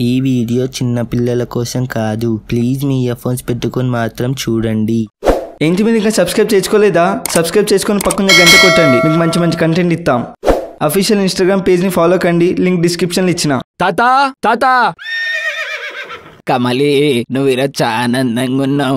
ఈ వీడియో చిన్న పిల్లల కోసం కాదు ప్లీజ్ మీ ఇయర్ఫోన్స్ పెట్టుకొని మాత్రం చూడండి ఏంటి మీరు ఇంకా సబ్స్క్రైబ్ చేసుకోలేదా సబ్స్క్రైబ్ చేసుకొని పక్కన గంట కొట్టండి మీకు మంచి మంచి కంటెంట్ ఇస్తాం అఫీషియల్ ఇన్స్టాగ్రామ్ పేజ్ని ఫాలో కండి లింక్ డిస్క్రిప్షన్లో ఇచ్చిన తాత తాత కమలి నువ్వు ఈరోజు చాలా అందంగా ఉన్నావు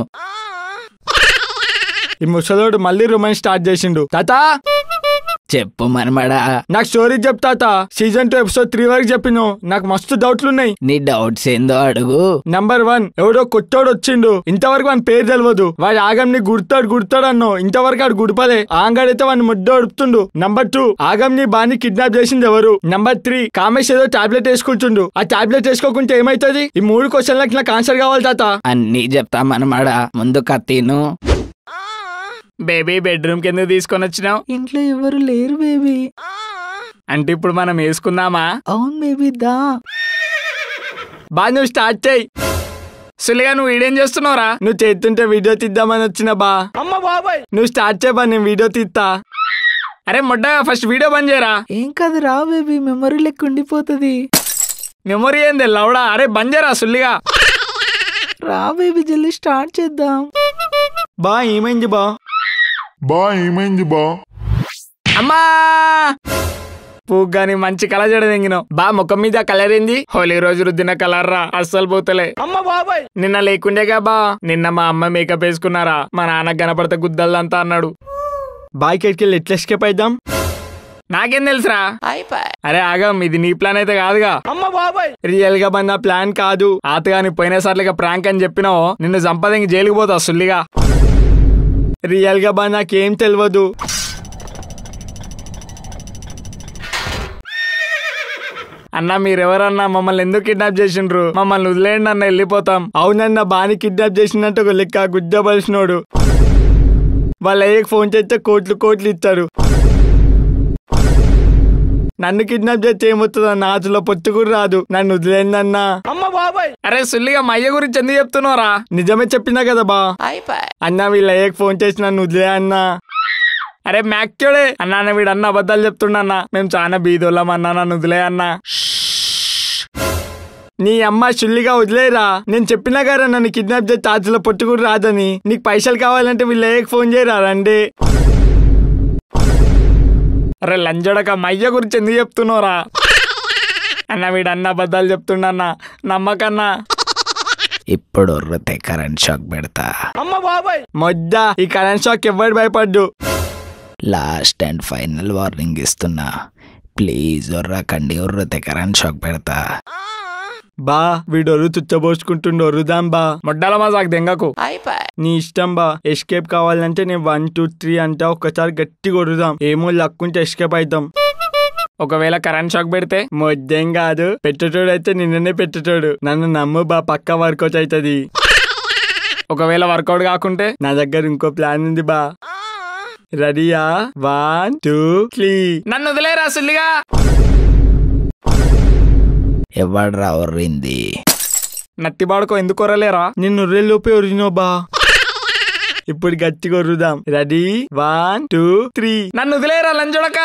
ఈ ముసలోడు మళ్ళీ రొమాన్స్ స్టార్ట్ చేసిండు తాత చెప్పు మనమడా నాకు స్టోరీ చెప్తాత సీజన్ టూ ఎపిసోడ్ త్రీ వరకు చెప్పిను నాకు మస్తు డౌట్లు ఉన్నాయి నీ డౌట్స్ ఏందో అడుగు నంబర్ వన్ ఎవడో కొత్తోడు వచ్చిండు ఇంతవరకు వాని పేరు తెలియదు వాడి ఆగంని గుర్తాడు గుర్తాడు అన్నో ఇంతవరకు ఆడు గుడిపలే ఆంగాడైతే వాడిని ముద్ద ఒడుపుతుండు నంబర్ టూ ఆగంని బాని కిడ్నాప్ చేసింది ఎవరు నంబర్ త్రీ కామేష్ ఏదో టాబ్లెట్ వేసుకుంటుండు ఆ టాబ్లెట్ వేసుకోకుంటే ఏమైతుంది ఈ మూడు క్వశ్చన్లకు నాకు ఆన్సర్ కావాలి తాత అన్ని చెప్తామన్నమాట ముందు కత్తిను బేబీ బెడ్రూమ్ కింద తీసుకొని వచ్చినావు ఇంట్లో ఎవరు లేరు బేబీ అంటే ఇప్పుడు మనం వేసుకుందామా అవును బేబీ దా బా నువ్వు స్టార్ట్ చేయి సులిగా నువ్వు వీడియం చేస్తున్నావురా నువ్వు చేస్తుంటే వీడియో తీద్దామని వచ్చిన బా అమ్మ బాబాయ్ నువ్వు స్టార్ట్ చేయబా నేను వీడియో తీస్తా అరే మొడ్డ ఫస్ట్ వీడియో బంద్ చేయరా ఏం కాదు రా బేబీ మెమరీ లెక్క ఉండిపోతుంది మెమొరీ ఏంది లౌడా అరే బంద్ చేయరా సుల్లిగా రా బేబీ జల్దీ స్టార్ట్ చేద్దాం బా ఏమైంది బా బా ఏమైంది బా అమ్మా పూగాని మంచి కలర్ జడదెంగినావు బా ముఖం మీద కలర్ ఏంది హోలీ రోజు రుద్దిన కలర్ రా అస్సలు పోతలే అమ్మ బాబాయ్ నిన్న లేకుండేగా బా నిన్న మా అమ్మ మేకప్ వేసుకున్నారా మా నాన్న గణపడత గుద్దల్లంతా అన్నాడు బాయ్కి వెళ్ళి ఎట్లా ఎస్కేప్ అయిద్దాం నాకేం తెలుసురా అరే ఆగం ఇది నీ ప్లాన్ అయితే కాదుగా అమ్మ బాబాయ్ రియల్ గా మన ప్లాన్ కాదు ఆతగాని పోయినసార్లుగా ప్రాంక్ అని చెప్పినావు నిన్ను సంపదంగి జైలుకి పోతా సుల్లిగా రియల్ గా బా నాకేం తెలియదు అన్న మీరెవరన్నా మమ్మల్ని ఎందుకు కిడ్నాప్ చేసిండ్రు మమ్మల్ని వదిలేయండి అన్న వెళ్ళిపోతాం అవునన్న బాని కిడ్నాప్ చేసినట్టు ఒక లెక్క గుజ్జబలిసినోడు వాళ్ళ అయ్యకి ఫోన్ చేస్తే కోట్లు కోట్లు ఇస్తారు నన్ను కిడ్నాప్ చేస్తే ఏమవుతుందన్న ఆతులో పొత్తు కూడా రాదు నన్ను వదిలేందన్నా అమ్మ బాబాయ్ అరే సుల్లిగా మా అయ్య గురించి ఎందుకు చెప్తున్నారా నిజమే చెప్పినా కదా బా అన్న వీళ్ళ అయ్యకి ఫోన్ చేసి నన్ను వదిలే అన్నా అరే మ్యాక్చోడే అన్నా అన్న వీడు అన్న అబద్ధాలు చెప్తుండన్నా మేము చాలా బీదోళ్ళం అన్నా నన్ను వదిలే అన్నా నీ అమ్మ షుల్లిగా వదిలేరా నేను చెప్పినా కదా నన్ను కిడ్నాప్ చేస్తే ఆతులో పొత్తు కూడా రాదని నీకు పైసలు కావాలంటే వీళ్ళ అయ్యకి ఫోన్ చేయరా రండి అరే లంజడక మయ్య గురించి ఎందుకు చెప్తున్నావురా అన్న వీడు అన్న అబద్ధాలు చెప్తుండన్నా నమ్మకన్నా ఇప్పుడు ఉర్రతే కరెంట్ షాక్ పెడతా అమ్మ బాబాయ్ మొద్ద ఈ కరెంట్ షాక్ ఎవడు భయపడ్డు లాస్ట్ అండ్ ఫైనల్ వార్నింగ్ ఇస్తున్నా ప్లీజ్ ఉర్రకండి ఉర్రతే కరెంట్ షాక్ పెడతా బా వీడు ఒరు తుచ్చబోసుకుంటుండు ఒరుదాం బా మొడ్డాల మా సాకు దెంగకు నీ ఇష్టం బా ఎస్కేప్ కావాలంటే నేను వన్ టూ త్రీ అంటే ఒక్కసారి గట్టి కొడుదాం ఏమో లక్కుంటే ఎస్కేప్ అవుతాం ఒకవేళ కరెంట్ షాక్ పెడితే మొద్దేం కాదు పెట్టేటోడు అయితే నిన్ననే పెట్టేటోడు నన్ను నమ్ము బా పక్క వర్కౌట్ అవుతుంది ఒకవేళ వర్కౌట్ కాకుంటే నా దగ్గర ఇంకో ప్లాన్ ఉంది బా రెడీయా వన్ టూ త్రీ నన్ను వదిలేరా సుల్లిగా ఎవడ్రా ఒర్రింది నత్తిబాడుకో ఎందుకు కొరలేరా నేను ఒర్రెలోపే ఒరిజినో బా ఇప్పుడు గట్టి కొరుదాం రెడీ వన్ టూ త్రీ నన్ను వదిలేరా లంజుడక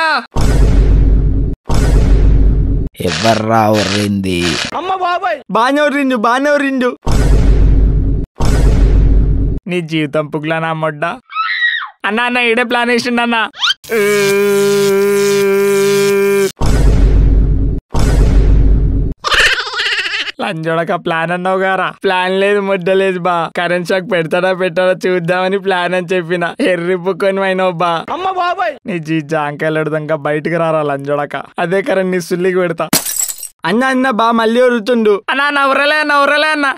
ఎవర్రా ఒర్రింది అమ్మ బాబాయ్ బానే ఒర్రిండు బానే ఒర్రిండు నీ జీవితం పుగ్లా నా మొడ్డ అన్న అన్న ఈడే ప్లాన్ వేసిండు అన్న లంజోడక ప్లాన్ అన్నావు గారా ప్లాన్ లేదు ముద్ద లేదు బా కరెంట్ షాక్ పెడతాడా పెట్టాడా చూద్దామని ప్లాన్ అని చెప్పిన ఎర్రి పుక్కొని అయినావు బా అమ్మ బాబాయ్ నీ జీ జాంకాయలు బయటికి రారా లంజోడక అదే కరెంట్ నీ సుల్లికి పెడతా అన్న అన్న బా మళ్ళీ ఒరుతుండు అన్నా నవ్వరలే నవ్వరలే అన్న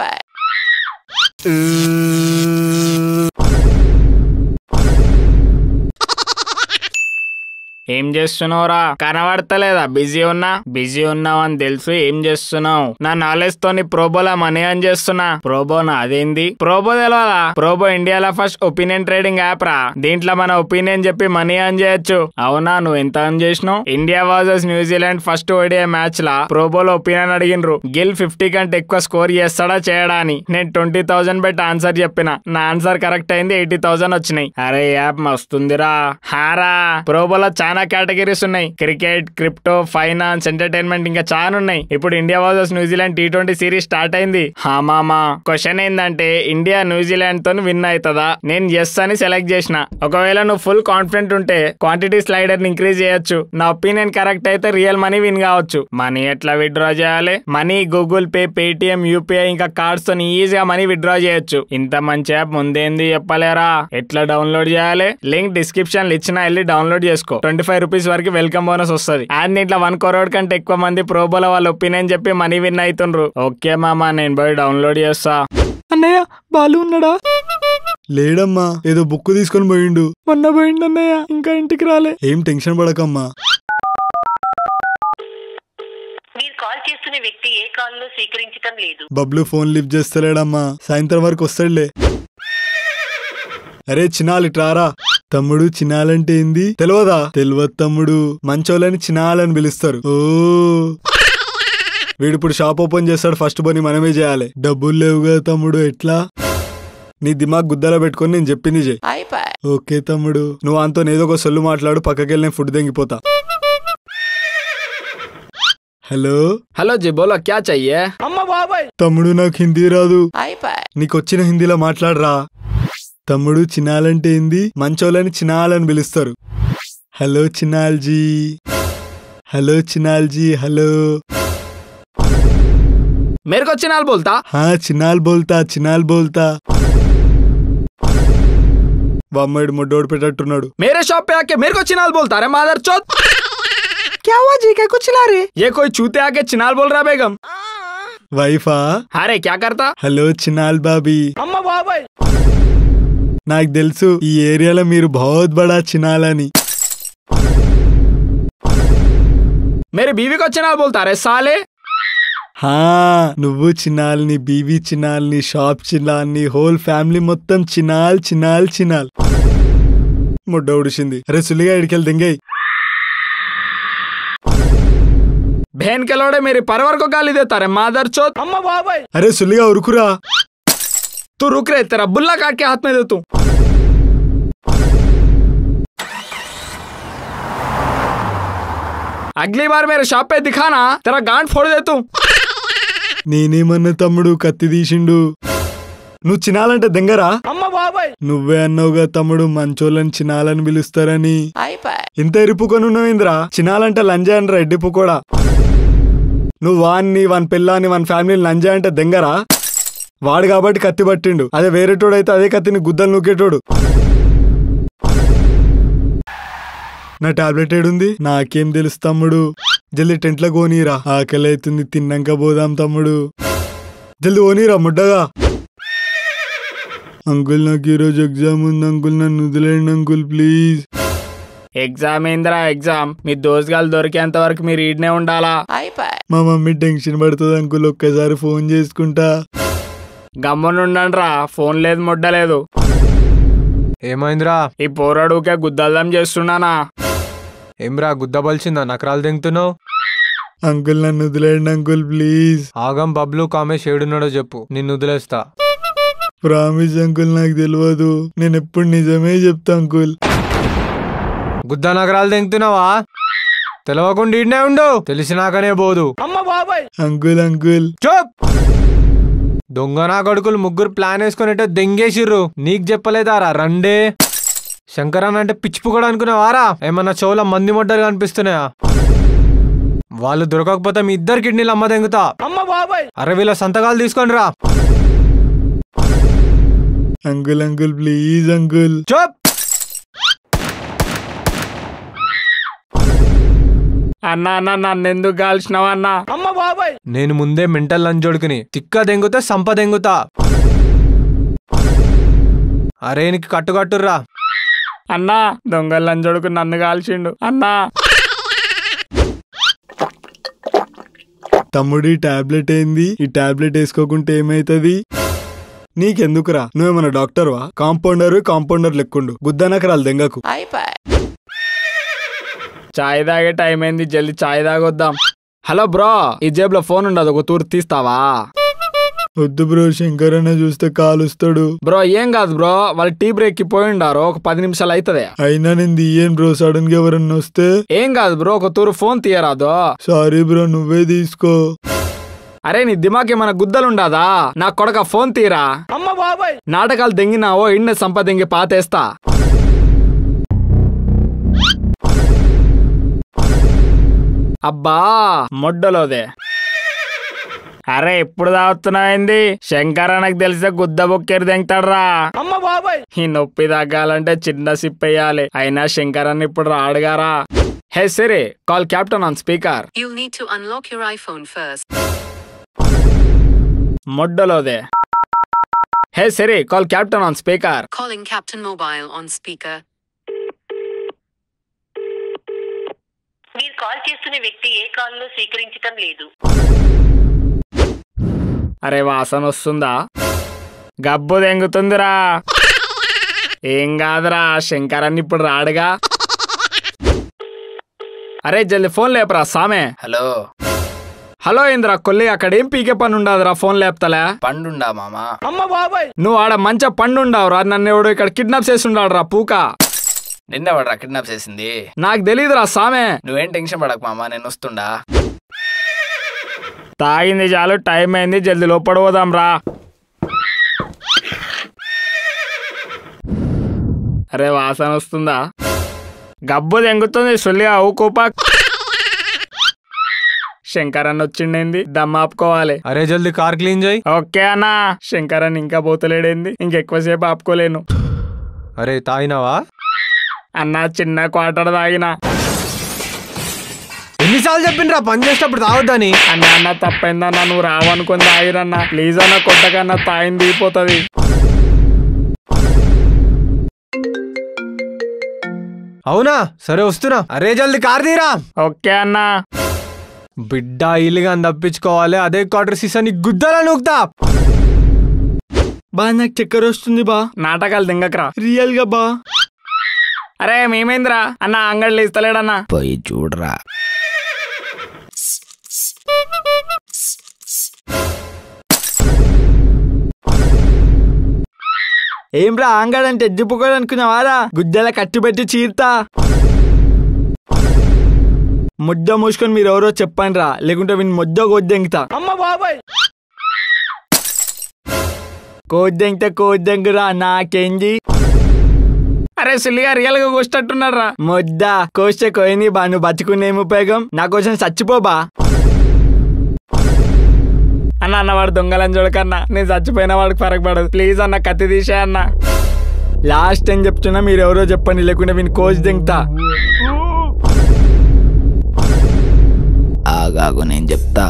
ఏం చేస్తున్నావురా కనబడతలేదా బిజీ ఉన్నా బిజీ ఉన్నావు అని తెలుసు ఏం చేస్తున్నావు నా నాలెడ్జ్ తోని ప్రోబోలా మనీ అని చేస్తున్నా ప్రోబోనా అదేంది ప్రోబో తెలవాలా ప్రోబో ఇండియాలో ఫస్ట్ ఒపీనియన్ ట్రేడింగ్ యాప్ రా దీంట్లో మన ఒపీనియన్ చెప్పి మనీ అని చేయొచ్చు అవునా నువ్వు ఎంత అని చేసినావు India versus New Zealand first ODI match లా ప్రోబోలో ఒపీనియన్ అడిగినరు గిల్ ఫిఫ్టీ కంటే ఎక్కువ స్కోర్ చేస్తాడా చేయడా అని నేను ట్వంటీ థౌసండ్ పెట్టి ఆన్సర్ చెప్పిన నా ఆన్సర్ కరెక్ట్ అయింది ఎయిటీ థౌసండ్ వచ్చినాయి అరే యాప్ మస్తుందిరా హారా ప్రోబోలో చాలా చాలా కేటగిరీస్ ఉన్నాయి క్రికెట్ క్రిప్టో ఫైనాన్స్ ఎంటర్టైన్మెంట్ ఇంకా చాలా ఉన్నాయి ఇప్పుడు India versus New Zealand T twenty series start అయింది హా మామా క్వశ్చన్ ఏంటంటే ఇండియా న్యూజిలాండ్ తో విన్ అవుతుందా నేను ఎస్ అని సెలెక్ట్ చేసిన ఒకవేళ నువ్వు ఫుల్ కాన్ఫిడెంట్ ఉంటే క్వాంటిటీ స్లైడర్ ని ఇంక్రీజ్ చేయొచ్చు నా ఒపీనియన్ కరెక్ట్ అయితే రియల్ మనీ విన్ కావచ్చు మనీ ఎట్లా విత్డ్రా చేయాలి money Google Pay Paytm UPI ఇంకా కార్డ్స్ తో ఈజీగా మనీ విత్డ్రా చేయొచ్చు ఇంత మంచి యాప్ ముందేంది చెప్పలేరా ఎట్లా డౌన్లోడ్ చేయాలి లింక్ డిస్క్రిప్షన్ ఇచ్చిన వెళ్ళి డౌన్లోడ్ చేసుకో ట్వంటీ ఫైవ్ రూపీస్ వరకు వెల్కమ్ బోనస్ వస్తుంది అండ్ దీంట్లో వన్ కరోడ్ కంటే ఎక్కువ మంది ప్రోబోల వాళ్ళ ఒపీనియన్ చెప్పి మనీ విన్ అవుతుండ్రు ఓకే మామా నేను పోయి డౌన్లోడ్ చేస్తా అన్నయ్య బాలు ఉన్నాడా లేడమ్మా ఏదో బుక్ తీసుకొని పోయిండు మొన్న పోయిండు అన్నయ్య ఇంకా ఇంటికి రాలే ఏం టెన్షన్ పడకమ్మా మీరు కాల్ చేస్తున్న వ్యక్తి ఏ కాల్ లో స్వీకరించటం లేదు బబ్లు ఫోన్ లిఫ్ట్ చేస్తలేడమ్మా సాయంత్రం వరకు వస్తాడులే అరే చినాలి ట్రారా తమ్ముడు చినాలంటే ఏంది తెలియదా తెలియదు తమ్ముడు మంచోళ్ళని చినాలని పిలుస్తారు ఓ వీడు ఇప్పుడు షాప్ ఓపెన్ చేస్తాడు ఫస్ట్ పని మనమే చేయాలి డబ్బులు లేవు కదా తమ్ముడు ఎట్లా నీ దిమాగ్ గుద్దలో పెట్టుకొని నేను చెప్పింది చెయ్యి ఓకే తమ్ముడు నువ్వు అంతో ఏదో ఒక సొల్లు మాట్లాడు పక్కకెళ్ళి నేను ఫుడ్ తెంగిపోతా హలో హలో జీ బోలో క్యా చెయ్యే తమ్ముడు నాకు హిందీ రాదు నీకొచ్చిన హిందీలో మాట్లాడరా తమ్ముడు చినాలంటే ఏంది మంచోళ్ళని చినాలని పిలుస్తారు హలో చినాల్జీ హలో చినాల్జీ హలో మేరకు వచ్చిన వాళ్ళు బోల్తా హా చినాల్ బోల్తా చినాల్ బోల్తా వామ్మడు మొడ్డోడు పెట్టట్టున్నాడు मेरे शॉप पे आके मेरे को चिनाल बोलता है मादर चौथ क्या हुआ जी क्या कुछ ला रहे ये कोई चूते आके चिनाल बोल रहा है बेगम వైఫా अरे क्या करता హలో చినాల్ బాబీ अम्मा बाबाई నాకు తెలుసు ఈ ఏరియాలో మీరు బహుత్ బడా చినాలని मेरी बीवी को चिनाल बोलता है साले హా నువ్వు చిన్నాల్ని బీవీ చిన్నాల్ని షాప్ చిన్నాల్ని హోల్ ఫ్యామిలీ మొత్తం చినాల్ చినాల్ చినాల్ ముడ్డ ఉడిసింది అరే సుల్లిగా ఇడికెళ్ళి దింగేయ్ बहन के लोड़े मेरे परवर को गाली देता है मादर चौथ अम्मा बाबाई అరే సుల్లిగా ఉరుకురా तू रुक रहे तेरा बुल्ला काट के हाथ में दे तू अगली बार मेरे शॉप पे दिखाना तेरा गांड फोड़ दे तू నేనేమన్నా తమ్ముడు కత్తి తీసిండు నువ్వు చినాలంటే దెంగరా अम्मा बाबाई నువ్వే అన్నావుగా తమ్ముడు మంచోళ్ళని చినాలని పిలుస్తారని ఇంత ఇరుపుకొని ఉన్నావేంద్రా చినాలంటే లంజా అనరా ఎడ్డిపు కూడా నువ్వు వాన్ని వాని పిల్లాని వాని ఫ్యామిలీని లంజా అంటే దెంగరా వాడు కాబట్టి కత్తి పట్టిండు అదే వేరేటోడు అయితే అదే కత్తిని గుద్దలు నూకేటోడు నా టాబ్లెట్ ఏడుంది నాకేం తెలుసు తమ్ముడు జల్దీ టెంట్లో కోనీరా ఆకలి అవుతుంది తిన్నాక పోదాం తమ్ముడు జల్దీ ఓనీరా ముడ్డగా అంకుల్ నాకు ఈరోజు ఎగ్జామ్ ఉంది అంకుల్ నన్ను వదిలేయండి అంకుల్ ప్లీజ్ ఎగ్జామ్ ఏందిరా ఎగ్జామ్ మీ దోస్తుగాలు దొరికేంత వరకు మీరు ఈడనే ఉండాలా మా మమ్మీ టెన్షన్ పడుతుంది అంకుల్ ఒక్కసారి ఫోన్ చేసుకుంటా గమ్మునుండండ్రా ఫోన్ లేదు ముడ్డలేదు ఏమైందిరా ఈ పోరాడుకే గుద్దల్దం చేస్తున్నానా ఏమ్రా గుద్దబలిచిందా నకరాలు దింగుతున్నావు అంకుల్ నన్ను వదిలేయండి అంకుల్ ప్లీజ్ ఆగం బబ్లు కామేష్ ఏడున్నాడో చెప్పు నిన్ను వదిలేస్తా ప్రామిస్ అంకుల్ నాకు తెలియదు నేను ఎప్పుడు నిజమే చెప్తా అంకుల్ గుద్ద నగరాలు దింగుతున్నావా తెలవకుండా ఈడనే ఉండు తెలిసినాకనే పోదు అంకుల్ అంకుల్ చూప్ దొంగ నా కొడుకులు ముగ్గురు ప్లాన్ వేసుకునేట్టే దెంగేసిర్రు నీకు చెప్పలేదారా రండే శంకరన్ అంటే పిచ్చిపు కూడా అనుకునేవారా ఏమన్నా చెవుల మంది మొడ్డలు కనిపిస్తున్నాయా వాళ్ళు దొరకకపోతే మీ ఇద్దరు కిడ్నీలు అమ్మ దెంగుతా అరే వీళ్ళ సంతకాలు తీసుకోండి రా అంకుల్ అంకుల్ ప్లీజ్ అంకుల్ చూప్ అన్నా అన్న నన్ను ఎందుకు కాల్చినావు అన్నా నేను ముందే మెంటల్ లంజోడుకుని తిక్క దెంగుతా సంప దెంగుతా అరే నీకు కట్టుకట్టుర్రా అన్నా దొంగలు లంజోడుకు నన్ను కాల్చిండు అన్నా తమ్ముడు ఈ టాబ్లెట్ ఏంది ఈ టాబ్లెట్ వేసుకోకుంటే ఏమైతుంది నీకెందుకురా నువ్వేమన్నా డాక్టర్వా కాంపౌండర్ కాంపౌండర్ లెక్కుండు గుద్దనకరాలు దెంగకు చాయ్ తాగే టైం అయింది జల్దీ చాయ్ తాగొద్దాం హలో బ్రో ఈ జేబులో ఫోన్ ఉండదు ఒక తూరు తీస్తావా వద్దు బ్రో శంకర్ అన్న చూస్తే కాలుస్తాడు బ్రో ఏం కాదు బ్రో వాళ్ళు టీ బ్రేక్ కి పోయి ఉండారు ఒక పది నిమిషాలు అవుతుంది అయినా నేను తీయను బ్రో సడన్ గా ఎవరన్నా వస్తే ఏం కాదు బ్రో ఒక తూరు ఫోన్ తీయరాదు సారీ బ్రో నువ్వే తీసుకో అరే నీ దిమాగ్ ఏమైనా గుద్దలు ఉండాదా నా కొడక ఫోన్ తీరా అమ్మ బాబాయ్ నాటకాలు దెంగినావో ఇండ సంప దెంగి పాతేస్తా అబ్బా మొడ్డలోదే అరే ఇప్పుడు తాగుతున్నావేంది శంకరానికి తెలిసే గుద్ద బొక్కేరు దెంగతాడ్రా అమ్మ బాబాయ్ ఈ నొప్పి తగ్గాలంటే చిన్న సిప్ వేయాలి అయినా శంకరాన్ని ఇప్పుడు రాడుగారా hey Siri call captain on speaker You'll need to unlock your iPhone first. మొడ్డలోదే hey Siri call captain on speaker Calling Captain Mobile on speaker. మీరు కాల్ చేస్తున్న వ్యక్తి ఏ కాల్లో స్వీకరించటం లేదు అరే వాసన వస్తుందా గబ్బు దెంగుతుందిరా ఏం కాదురా శంకరాన్ని ఇప్పుడు రాడుగా అరే జల్ది ఫోన్ లేపరా సామే హలో హలో ఇంద్ర కొల్లి అక్కడ ఏం పీకే పని ఉండదురా ఫోన్ లేపుతలే పండుండా మామా నువ్వు ఆడ మంచిగా పండు ఉండవురా నన్ను ఎవడు ఇక్కడ కిడ్నాప్ చేసి ఉండాడు రా పూక నిన్నెవడ్రా కిడ్నాప్ చేసింది నాకు తెలియదురా సామే నువ్వేం టెన్షన్ పడకు మామా నేను వస్తుండా తాగింది చాలు టైం అయింది జల్ది లోపల పోదాం రా అరే వాసన వస్తుందా గబ్బు దెంగుతుంది సొల్లిగా ఊకోపా శంకరన్ వచ్చిండేంది దమ్ ఆపుకోవాలి అరే జల్దీ కార్ క్లీన్ చేయి ఓకే అన్నా శంకరన్ ఇంకా పోతలేడేంది ఇంకెక్కువసేపు ఆపుకోలేను అరే తాగినావా అన్నా చిన్న క్వార్టర్ తాగిన ఎన్నిసార్లు చెప్పిండ్రా పని చేసేటప్పుడు తాగొద్దని అన్న అన్న తప్పైందన్నా నువ్వు రావనుకుని తాగిరన్నా ప్లీజ్ అన్న కొట్టకన్నా తాగింది దిగిపోతుంది అవునా సరే వస్తున్నా అరే జల్దీ కార్ తీరా ఓకే అన్నా బిడ్డ ఇల్లుగా తప్పించుకోవాలి అదే క్వార్టర్ సీసాని గుద్దలా నూకుతా బా నాకు చక్కెర వస్తుంది బా నాటకాలు దింగకరా రియల్ గా బా అరే మేమేంద్రా అన్న అంగడిలో ఇస్తలేడన్నా పోయి చూడరా ఏం రా ఆంగాడంటే ఎద్దుపుకోడు అనుకున్నావారా గుద్దెల కట్టుబెట్టి చీర్తా ముద్ద మూసుకొని మీరు ఎవరో చెప్పండి రా లేకుంటే వీని ముద్ద కోద్దెంగుతా అమ్మ బాబాయ్ కోద్దెంగితే కోద్దెంగురా నాకేంది అరే సిల్లిగా రియల్ గా కూర్చోట్టున్నాడు రా ముద్ద కోస్తే కోయని బా నువ్వు బతుకునేం ఉపయోగం నా కోసం చచ్చిపోబా అన్న అన్న వాడు దొంగలని చూడకన్నా నేను చచ్చిపోయిన వాడికి ఫరక పడదు ప్లీజ్ అన్న కత్తి తీసే అన్న లాస్ట్ టైం చెప్తున్నా మీరు ఎవరో చెప్పండి లేకుంటే వీని కోచ్ దెంగుతా ఆగాగు నేను చెప్తా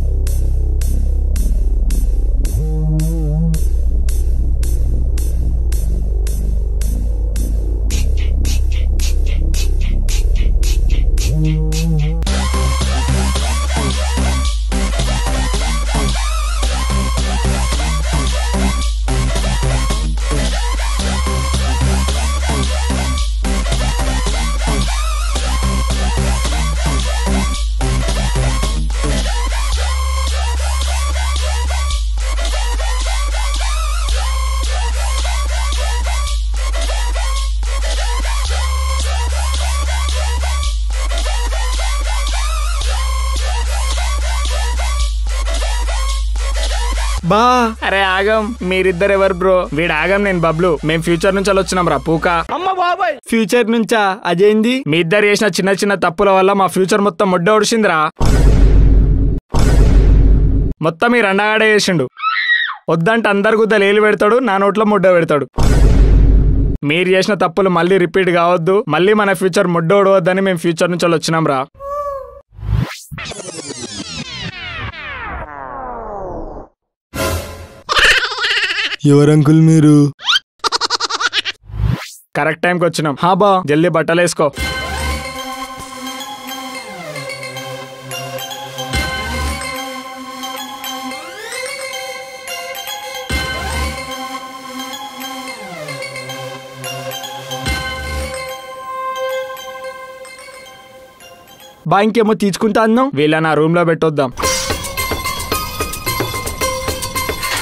బా అరే ఆగం మీరిద్దరు ఎవరు బ్రో వీడు ఆగం నేను బబ్లు మేము ఫ్యూచర్ నుంచి వచ్చినాం రా పూక అమ్మ బాబాయ్ ఫ్యూచర్ నుంచా అదేంది మీ ఇద్దరు చేసిన చిన్న చిన్న తప్పుల వల్ల మా ఫ్యూచర్ మొత్తం మొడ్డ ఒడిసిందిరా మొత్తం మీ రెండగాడే చేసిండు వద్దంటే అందరి గుద్ద లేలు పెడతాడు నా నోట్లో ముడ్డ పెడతాడు మీరు చేసిన తప్పులు మళ్ళీ రిపీట్ కావద్దు మళ్ళీ మన ఫ్యూచర్ ముడ్డ ఓడవద్దని మేము ఫ్యూచర్ నుంచి వచ్చినాం రా ఎవరంకుల్ మీరు కరెక్ట్ టైంకి వచ్చినాం హా బా జల్దీ బట్టలు వేసుకో బా ఇంకేమో తీసుకుంటా అన్నాం వీళ్ళ నా రూమ్ లో పెట్టొద్దాం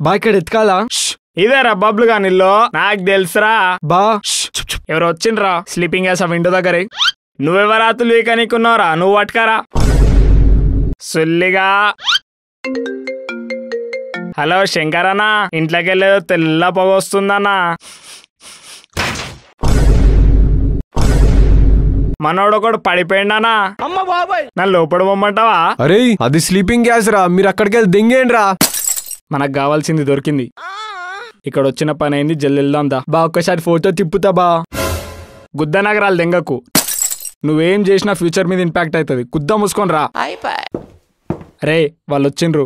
బా ఇక్కడ ఎత్తుకాలా ఇదేరా బబ్లు గానిల్లో నాకు తెలుసురా బా ఎవరు వచ్చిండ్రా స్లీపింగ్ వేసా విండో దగ్గర నువ్వెవరాతులు వీకనీకున్నావురా నువ్వు పట్టుకరా సుల్లిగా హలో శంకరన్నా ఇంట్లోకి వెళ్ళేదో తెల్ల పొగ వస్తుందన్నా మనోడు ఒకడు పడిపోయిండనా అమ్మ బాబాయ్ నన్ను లోపల పొమ్మంటావా అరే అది స్లీపింగ్ గ్యాస్ రా మీరు అక్కడికి వెళ్ళి దెంగేండి రా మనకు కావాల్సింది దొరికింది ఇక్కడ వచ్చిన పని అయింది జల్లి వెళ్దాం దా బా ఒక్కసారి ఫోటో తిప్పుతా బా గుద్ద నగరాలు దెంగకు నువ్వేం చేసినా ఫ్యూచర్ మీద ఇంపాక్ట్ అవుతుంది గుద్ద మూసుకొని రా రే వాళ్ళు వచ్చిండ్రు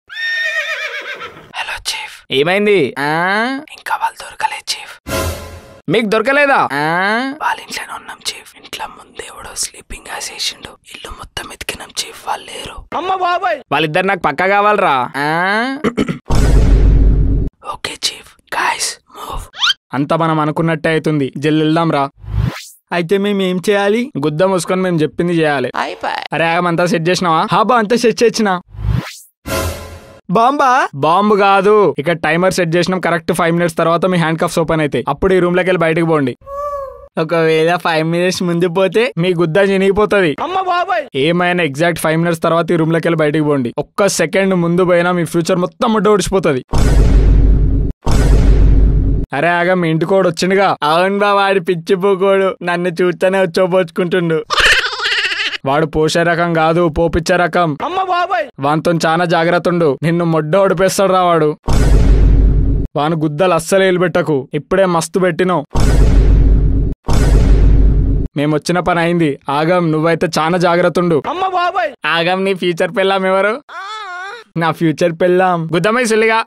హలో చీఫ్ ఏమైంది ఇంకా వాళ్ళు దొరకలేదు చీఫ్ మీకు దొరకలేదా వాళ్ళ ఇంట్లోనే ఉన్నాం చీఫ్ ఇంట్లో ముందే ఎవడో స్లీపింగ్ గ్యాస్ వేసిండు ఇల్లు మొత్తం ఎతికినాం చీఫ్ వాళ్ళు లేరు అమ్మ బాబాయ్ వాళ్ళిద్దరు నాకు పక్క కావాలరా ఓకే చీఫ్ గాయస్ మూవ్ అంతా మనం అనుకున్నట్టే అవుతుంది జల్లి వెళ్దాం రా అయితే మేము ఏం చేయాలి గుద్ద మూసుకొని మేము చెప్పింది చేయాలి అరే ఆగమంతా సెట్ చేసినావా హాబా అంతా సెట్ చేసిన బాంబా బాంబు కాదు ఇక్కడ టైమర్ సెట్ చేసినాం కరెక్ట్ ఫైవ్ మినిట్స్ తర్వాత మీ హ్యాండ్ కఫ్స్ ఓపెన్ అయితే అప్పుడు ఈ రూమ్ లోకి వెళ్ళి బయటకు పోండి ఒకవేళ ఫైవ్ మినిట్స్ ముందు పోతే మీ గుద్ద చినిగిపోతుంది ఏమైనా ఎగ్జాక్ట్ ఫైవ్ మినిట్స్ తర్వాత ఈ రూమ్ లోకి వెళ్ళి బయటకు పోండి ఒక్క సెకండ్ ముందు పోయినా మీ ఫ్యూచర్ మొత్తం ముడ్డ ఓడిచిపోతుంది అరే ఆగా మీ ఇంటి కోడు వచ్చిండుగా అవును బా వాడి పిచ్చి పోకోడు నన్ను చూస్తేనే వచ్చోపోచుకుంటుండు వాడు పోసే రకం కాదు పోపిచ్చే రకం వానితో చాలా జాగ్రత్త ఉండు నిన్ను మొడ్డ ఓడిపేస్తాడు రా వాడు వాను గుద్దలు అస్సలు ఏలుబెట్టకు ఇప్పుడే మస్తు పెట్టినావు మేము వచ్చిన పని అయింది ఆగం నువ్వైతే చాలా జాగ్రత్త ఉండు ఆగం నీ ఫ్యూచర్ పెళ్ళాం ఎవరు నా ఫ్యూచర్ పెళ్ళాం గుద్దమై సుల్లిగా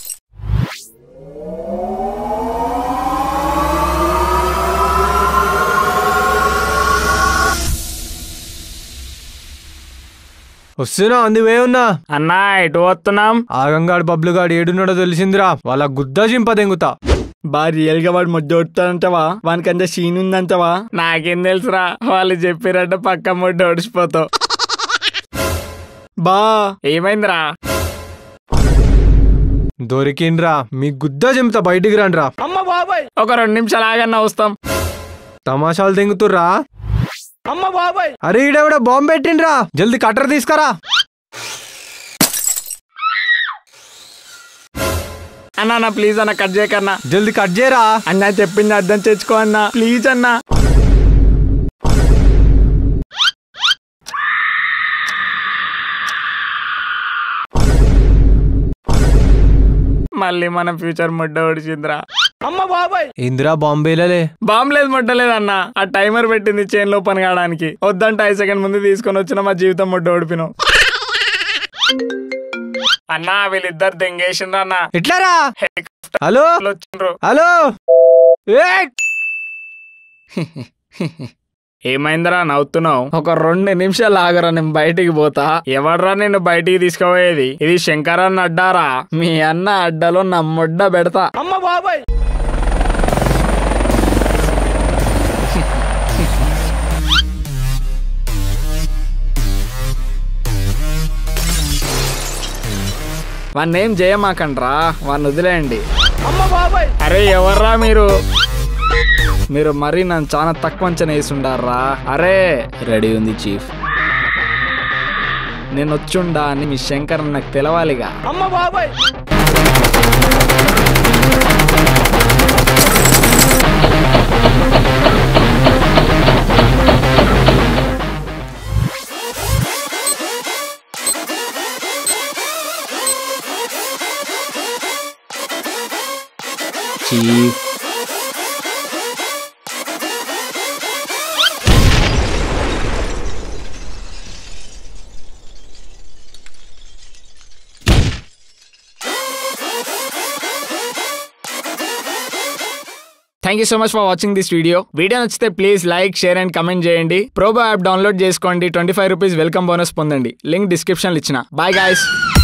వస్తున్నా అంది వే ఉన్నా అన్నా ఎటు వస్తున్నాం ఆగంగాడు బబ్లుగాడు ఏడున్నాడో తెలిసిందిరా వాళ్ళ గుద్ద జింప దెంగుతా బా రియల్ గా వాడు మొడ్డొడతాడంటవా వానికి అంత సీన్ ఉందంటవా నాకేం తెలుసురా వాళ్ళు చెప్పారంటే పక్క మొడ్డ ఓడిచిపోతావు బా ఏమైందిరా దొరికిండ్రా మీ గుద్ద జింపుతా బయటికి రండ్రా ఒక రెండు నిమిషాలు ఆగన్నా వస్తాం తమాషాలు దెంగుతుర్రా అమ్మ బాబాయ్ అరే ఈడెవడ బాంబు పెట్టిండ్రా జల్ది కట్టర్ తీసుకురా అన్నా అన్న ప్లీజ్ అన్న కట్ చేయకన్నా జల్ది కట్ చేయరా అన్నా చెప్పింది అర్థం చేసుకో అన్నా ప్లీజ్ అన్నా మళ్ళీ మన ఫ్యూచర్ ముడ్డ ఓడిచిందిరా అమ్మ బాబాయ్ ఇందిరా బాంబేలే బాంబు లేదు ముట్టలేదన్న ఆ టైమర్ పెట్టింది చైన్ లో పని కావడానికి వద్దంటే ఐదు సెకండ్ ముందు తీసుకొని వచ్చిన మా జీవితం ముడ్డ ఓడిపినాం అన్నా వీళ్ళిద్దరు దెంగేసిండ్రు అన్న ఎట్లారా హలో వచ్చిండ్రు హలో ఏయ్! ఏమైందిరా నవ్వుతున్నావు ఒక రెండు నిమిషాలు ఆగరా నేను బయటికి పోతా ఎవడ్రా నిన్ను బయటికి తీసుకుపోయేది ఇది శంకరన్న అడ్డారా మీ అన్న అడ్డలో నా ముడ్డ పెడతా అమ్మ బాబాయ్ వాడిని ఏం చేయమాకండ్రా వాడిని వదిలేయండి అమ్మ బాబాయ్ అరే ఎవర్రా మీరు మీరు మరీ నన్ను చాలా తక్కువ అంచనా వేసుండారా అరే రెడీ ఉంది చీఫ్ నేను వచ్చుండా అని మీ శంకర్ నాకు తెలవాలిగా అమ్మ బాబాయ్ chief thank you so much for watching this video video నచ్చితే please like share and comment చేయండి ప్రోబో యాప్ డౌన్లోడ్ చేసుకోండి twenty five rupees welcome bonus పొందండి లింక్ డిస్క్రిప్షన్ ఇచ్చిన బాయ్ గాయస్